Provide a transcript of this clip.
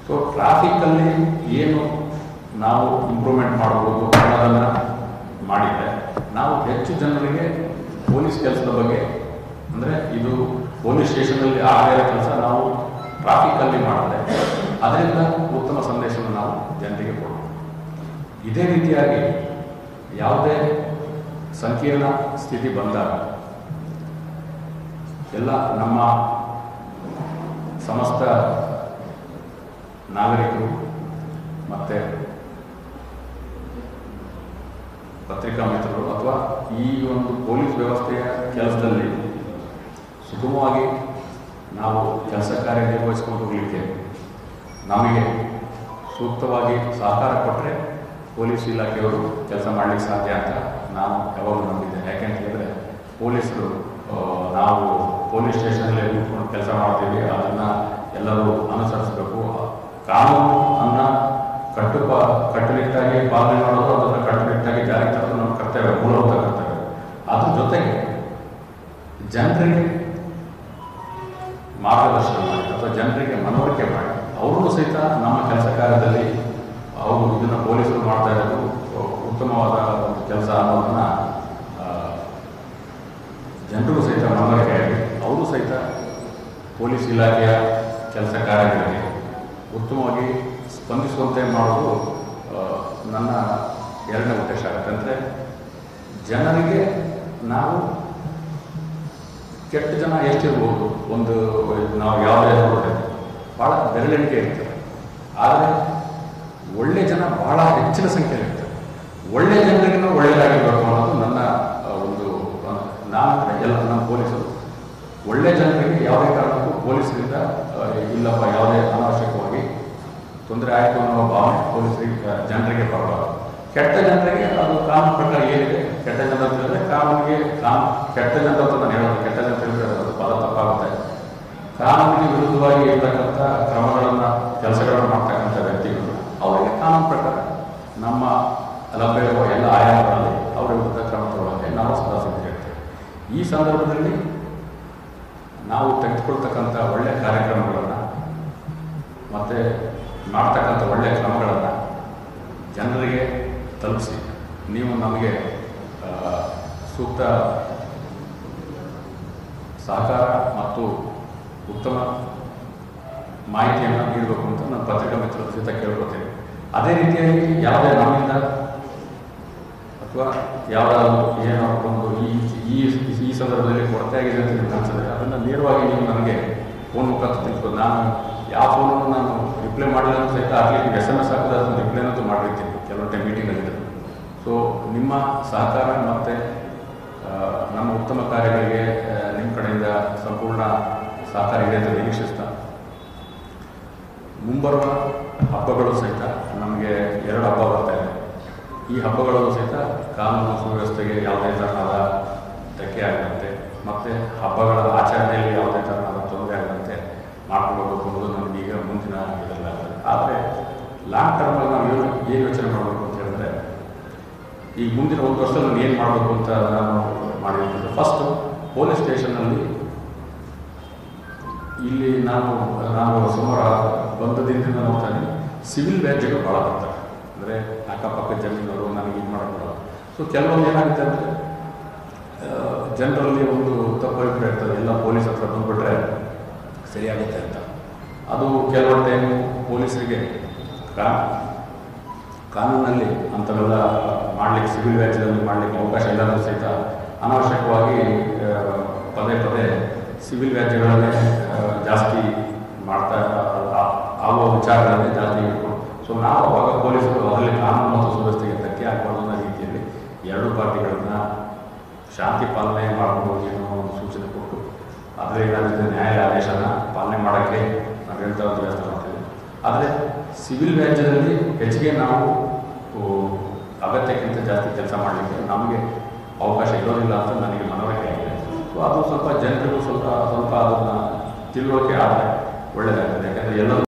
so ಟ್ರಾಫಿಕ್ಕಲ್ಲಿ ಏನು ನಾವು improvement ಮಾಡ್ಬೋದು ಅನ್ನೋದನ್ನು ಮಾಡಿದರೆ ನಾವು ಹೆಚ್ಚು ಜನರಿಗೆ ಪೊಲೀಸ್ ಕೆಲಸದ ಬಗ್ಗೆ ಅಂದರೆ ಇದು ಪೊಲೀಸ್ ಸ್ಟೇಷನಲ್ಲಿ ಆಗದೇ ಕೆಲಸ ನಾವು ಟ್ರಾಫಿಕ್ಕಲ್ಲಿ ಮಾಡಿದ್ರೆ ಅದರಿಂದ ಉತ್ತಮ ಸಂದೇಶವನ್ನು ನಾವು ಜನರಿಗೆ ಕೊಡ್ಬೋದು ಇದೇ ರೀತಿಯಾಗಿ ಯಾವುದೇ ಸಂಕೀರ್ಣ ಸ್ಥಿತಿ ಬಂದಾಗ ಎಲ್ಲ ನಮ್ಮ ಸಮಸ್ತ ನಾಗರಿಕರು ಮತ್ತು ಪತ್ರಿಕಾ ಮಿತ್ರರು ಅಥವಾ ಈ ಒಂದು ಪೊಲೀಸ್ ವ್ಯವಸ್ಥೆಯ ಕೆಲಸದಲ್ಲಿ ಸುಗಮವಾಗಿ ನಾವು ಕೆಲಸ ಕಾರ್ಯ ನಿರ್ವಹಿಸ್ಕೊಂಡು ಹೋಗಲಿಕ್ಕೆ ನಮಗೆ ಸೂಕ್ತವಾಗಿ ಸಹಕಾರ ಕೊಟ್ಟರೆ ಪೊಲೀಸ್ ಇಲಾಖೆಯವರು ಕೆಲಸ ಮಾಡಲಿಕ್ಕೆ ಸಾಧ್ಯ ಅಂತ ನಾನು ಯಾವಾಗಲೂ ನಂಬಿದ್ದೇನೆ ಯಾಕೆಂತ ಹೇಳಿದ್ರೆ ಪೊಲೀಸರು ಆ, ನಾವು ಪೊಲೀಸ್ ಸ್ಟೇಷನಲ್ಲಿ ಕೂತ್ಕೊಂಡು ಕೆಲಸ ಮಾಡ್ತೀವಿ ಅದನ್ನು ಎಲ್ಲರೂ ಅನುಸರಿಸಬೇಕು ಕಾನೂನು ಅನ್ನ ಕಟ್ಟುಪ ಕಟ್ಟುನಿಟ್ಟಾಗಿ ಪಾಲನೆ ಮಾಡೋದು ಅದನ್ನು ಕಟ್ಟುನಿಟ್ಟಾಗಿ ಜಾರಿ ತರೋದು ನಮ್ಮ ಕರ್ತವ್ಯ ಮೂಲಭೂತ ಕರ್ತವ್ಯ ಅದ್ರ ಜೊತೆಗೆ ಜನರಿಗೆ ಮಾರ್ಗದರ್ಶನ ಮಾಡಿ ಅಥವಾ ಜನರಿಗೆ ಮನವರಿಕೆ ಮಾಡಿ ಅವ್ರಿಗೂ ಸಹಿತ ನಮ್ಮ ಕೆಲಸ ಕಾರ್ಯದಲ್ಲಿ ಅವರು ಇದನ್ನು ಪೊಲೀಸರು ಮಾಡ್ತಾ ಇರೋದು ಉತ್ತಮವಾದ ಒಂದು ಕೆಲಸ ಅನ್ನೋದನ್ನ ಆ, ಜನರಿಗೂ ಸಹಿತ ಮನವರಿಕೆ ಆಗಿ ಅವರು ಸಹಿತ ಪೊಲೀಸ್ ಇಲಾಖೆಯ ಕೆಲಸ ಕಾರ್ಯಗಳಿಗೆ ಉತ್ತಮವಾಗಿ ಸ್ಪಂದಿಸುವಂತೆ ಮಾಡೋದು ಆ, ನನ್ನ ಎರಡನೇ ಉದ್ದೇಶ ಆಗುತ್ತೆ ಅಂದರೆ ಜನರಿಗೆ ನಾವು ಕೆಟ್ಟ ಜನ ಎಷ್ಟಿರ್ಬೋದು ಒಂದು ನಾವು ಯಾವುದೇ ನೋಡಿದ್ರೆ ಭಾಳ ಬೆರಳೆಣಿಕೆ ಇರ್ತದೆ ಆದರೆ ಒಳ್ಳೆ ಜನ ಬಹಳ ಹೆಚ್ಚಿನ ಸಂಖ್ಯೆಯಲ್ಲಿ ಇರ್ತಾರೆ ಒಳ್ಳೆ ಜನರಿಗೆ ನಾವು ಒಳ್ಳೆಯದಾಗಿರ್ಬೇಕು ಅನ್ನೋದು ನನ್ನ ಆ, ಒಂದು ಆ, ನಾನು ಎಲ್ಲ ನಮ್ಮ ಪೊಲೀಸರು ಒಳ್ಳೆ ಜನರಿಗೆ ಯಾವುದೇ ಕಾರಣಕ್ಕೂ ಪೊಲೀಸರಿಂದ ಆ, ಇಲ್ಲಪ್ಪ ಯಾವುದೇ ಅನಾವಶ್ಯಕವಾಗಿ ತೊಂದರೆ ಆಯಿತು ಅನ್ನೋ ಭಾವನೆ ಪೊಲೀಸರಿಗೆ ಆ, ಜನರಿಗೆ ಬರಬಾರದು ಕೆಟ್ಟ ಜನರಿಗೆ ಅದು ಕಾನೂನು ಪ್ರಕಾರ ಏನಿದೆ ಕೆಟ್ಟ ಜನ ಅಂತ ಹೇಳಿದ್ರೆ ಕಾನೂನಿಗೆ ಕಾನೂನು ಕೆಟ್ಟ ಜನ ಅಂತ ನಾನು ಹೇಳೋದು ಕೆಟ್ಟ ಜನ ಅಂತ ಹೇಳಿದ್ರೆ ಅದು ಪದ ತಪ್ಪಾಗುತ್ತೆ ಕಾನೂನಿಗೆ ವಿರುದ್ಧವಾಗಿ ಇರ್ತಕ್ಕಂಥ ಕ್ರಮಗಳನ್ನು ಕೆಲಸಗಳನ್ನು ಮಾಡ್ತಕ್ಕಂಥ ವ್ಯಕ್ತಿಗಳು ಅವರಿಗೆ ಕಾನೂನು ಪ್ರಕಾರ ನಮ್ಮ ಲಭ್ಯವಿರುವ ಎಲ್ಲ ಆಯಾಮಗಳಲ್ಲಿ ಅವರ ವಿರುದ್ಧ ಕ್ರಮ ತಗೊಳ್ಳೋಕ್ಕೆ ನಾವು ಸದಾ ಸಿದ್ಧರಿರ್ತೇವೆ ಈ ಸಂದರ್ಭದಲ್ಲಿ ನಾವು ತೆಗೆದುಕೊಳ್ತಕ್ಕಂಥ ಒಳ್ಳೆಯ ಕಾರ್ಯಕ್ರಮಗಳನ್ನು ಮತ್ತು ಮಾಡ್ತಕ್ಕಂಥ ಒಳ್ಳೆಯ ಕ್ರಮಗಳನ್ನು ಜನರಿಗೆ ತಲುಪಿಸಿ ನೀವು ನಮಗೆ ಆ, ಸೂಕ್ತ ಸಹಕಾರ ಮತ್ತು ಉತ್ತಮ ಮಾಹಿತಿಯನ್ನು ನೀಡಬೇಕು ಅಂತ ನಾನು ಪತ್ರಿಕಾ ಮಿತ್ರರ ಸಹಿತ ಕೇಳ್ಕೊತೇನೆ ಅದೇ ರೀತಿಯಾಗಿ ಯಾವುದೇ ನಮ್ಮಿಂದ ಅಥವಾ ಯಾವುದಾದ್ರು ಏನೋ ಒಂದು ಈ ಈ ಈ ಸಂದರ್ಭದಲ್ಲಿ ಕೊರತೆ ಆಗಿದೆ ಅಂತ ನಿಮ್ಗೆ ಅನ್ಸಿದ್ರೆ ಅದನ್ನು ನೇರವಾಗಿ ನೀವು ನನಗೆ ಫೋನ್ ಮುಖಾಂತರ ತಿಳಿಸ್ಬೋದು ನಾನು ಯಾವ ಫೋನನ್ನು ನಾನು ರಿಪ್ಲೈ ಮಾಡಿಲ್ಲ ಅಂತ ಸಹಿತ ಆಗ್ಲಿಕ್ಕೆ ಎಸ್ ಎಮ್ ಎಸ್ ಹಾಕಿದ್ರೆ ಅದನ್ನು ರಿಪ್ಲೈ ಅಂತೂ ಮಾಡಿರ್ತೀನಿ ಕೆಲವು ಟೈಮ್ ಮೀಟಿಂಗಲ್ಲಿ ಸೊ ನಿಮ್ಮ ಸಹಕಾರ ಮತ್ತು ನಮ್ಮ ಉತ್ತಮ ಕಾರ್ಯಗಳಿಗೆ ಆ, ನಿಮ್ಮ ಕಡೆಯಿಂದ ಸಂಪೂರ್ಣ ಸಹಕಾರ ಇದೆ ಅಂತ ನಿರೀಕ್ಷಿಸ್ತಾ ಮುಂಬರುವ ಹಬ್ಬಗಳು ಸಹಿತ ನಮಗೆ ಎರಡು ಹಬ್ಬ ಬರ್ತಾ ಇದೆ ಈ ಹಬ್ಬಗಳಲ್ಲೂ ಸಹಿತ ಕಾನೂನು ಸುವ್ಯವಸ್ಥೆಗೆ ಯಾವುದೇ ಥರನಾದ ಧಕ್ಕೆ ಆಗದಂತೆ ಮತ್ತು ಹಬ್ಬಗಳ ಆಚರಣೆಯಲ್ಲಿ ಯಾವುದೇ ಥರನಾದ ತೊಂದರೆ ಆಗದಂತೆ ಮಾಡ್ಕೊಂಡು ಹೋಗ್ಬೇಕು ಅನ್ನೋದು ನಮ್ಗೆ ಈಗ ಮುಂದಿನ ಇದೆಲ್ಲ ಆದರೆ ಲಾಂಗ್ ಟರ್ಮಲ್ಲಿ ನಾವು ಏನು ಏನು ಯೋಚನೆ ಮಾಡಬೇಕು ಅಂತ ಹೇಳಿದ್ರೆ ಈ ಮುಂದಿನ ಒಂದು ವರ್ಷದಲ್ಲಿ ನಾನು ಏನು ಮಾಡಬೇಕು ಅಂತ ನಾನು ಮಾಡಿರ್ತೇನೆ ಫಸ್ಟು ಪೊಲೀಸ್ ಸ್ಟೇಷನ್ನಲ್ಲಿ ಇಲ್ಲಿ ನಾನು ನಾನು ಸುಮಾರು ಬಂದ ದಿನದಿಂದ ನೋಡ್ತಾ ಇದ್ದೀನಿ ಸಿವಿಲ್ ವ್ಯಾಜ್ಯಗಳು ಭಾಳ ಬರ್ತಾರೆ ಅಂದರೆ ಅಕ್ಕಪಕ್ಕ ಜಮೀನವರು ನನಗೆ ಇದು ಮಾಡಬೇಡ ಸೊ ಕೆಲವೊಂದು ಏನಾಗುತ್ತೆ ಅಂದರೆ ಜನರಲ್ಲಿ ಒಂದು ತಪ್ಪು ಅಭಿಪ್ರಾಯ ಇರ್ತದೆ ಎಲ್ಲ ಪೊಲೀಸ್ ಹತ್ರ ಬಂದುಬಿಟ್ರೆ ಸರಿಯಾಗುತ್ತೆ ಅಂತ ಅದು ಕೆಲವೊಂದು ಟೈಮು ಪೊಲೀಸರಿಗೆ ಕಾ ಕಾನೂನಲ್ಲಿ ಅಂಥವೆಲ್ಲ ಮಾಡಲಿಕ್ಕೆ ಸಿವಿಲ್ ವ್ಯಾಜ್ಯದಲ್ಲಿ ಮಾಡಲಿಕ್ಕೆ ಅವಕಾಶ ಇಲ್ಲದ್ರೂ ಸಹಿತ ಅನಾವಶ್ಯಕವಾಗಿ ಆ, ಪದೇ ಪದೇ ಸಿವಿಲ್ ವ್ಯಾಜ್ಯಗಳನ್ನೇ ಆ, ಜಾಸ್ತಿ ಮಾಡ್ತಾ ಆ- ಆಗುವ ವಿಚಾರಗಳನ್ನೇ ಜಾಸ್ತಿ ಇಟ್ಕೊಂಡು ಸೊ ನಾವು ಅವಾಗ ಪೊಲೀಸರು ಅದರಲ್ಲಿ ಕಾನೂನು ಮತ್ತು ಸುವ್ಯವಸ್ಥೆಗೆ ಧಕ್ಕೆ ಆಗಬಾರ್ದು ಅನ್ನೋ ರೀತಿಯಲ್ಲಿ ಎರಡು ಪಾರ್ಟಿಗಳನ್ನ ಶಾಂತಿ ಪಾಲನೆ ಮಾಡಿಕೊಂಡು ಹೋಗಿ ಅನ್ನೋ ಒಂದು ಸೂಚನೆ ಕೊಟ್ಟು ಅದರಲ್ಲಿ ಏನಾಗುತ್ತೆ ನ್ಯಾಯ ಆದೇಶನ ಪಾಲನೆ ಮಾಡೋಕ್ಕೆ ನಾವು ಹೇಳ್ತಾ ಇರೋದು ವ್ಯವಸ್ಥೆ ಮಾಡ್ತೀವಿ ಆದರೆ ಸಿವಿಲ್ ವ್ಯಾಜ್ಯದಲ್ಲಿ ಹೆಚ್ಚಿಗೆ ನಾವು ಓ, ಅಗತ್ಯಕ್ಕಿಂತ ಜಾಸ್ತಿ ಕೆಲಸ ಮಾಡಲಿಕ್ಕೆ ನಮಗೆ ಅವಕಾಶ ಇರೋದಿಲ್ಲ ಅಂತ ನನಗೆ ಮನವರಿಕೆ ಆಗಿದೆ ಸೊ ಅದು ಸ್ವಲ್ಪ ಜನರಿಗೂ ಸ್ವಲ್ಪ ಸ್ವಲ್ಪ ಅದನ್ನು ತಿಳುವಳಿಕೆ ಆದರೆ ಒಳ್ಳೆಯದಾಗ್ತದೆ ಯಾಕಂದರೆ ಎಲ್ಲರೂ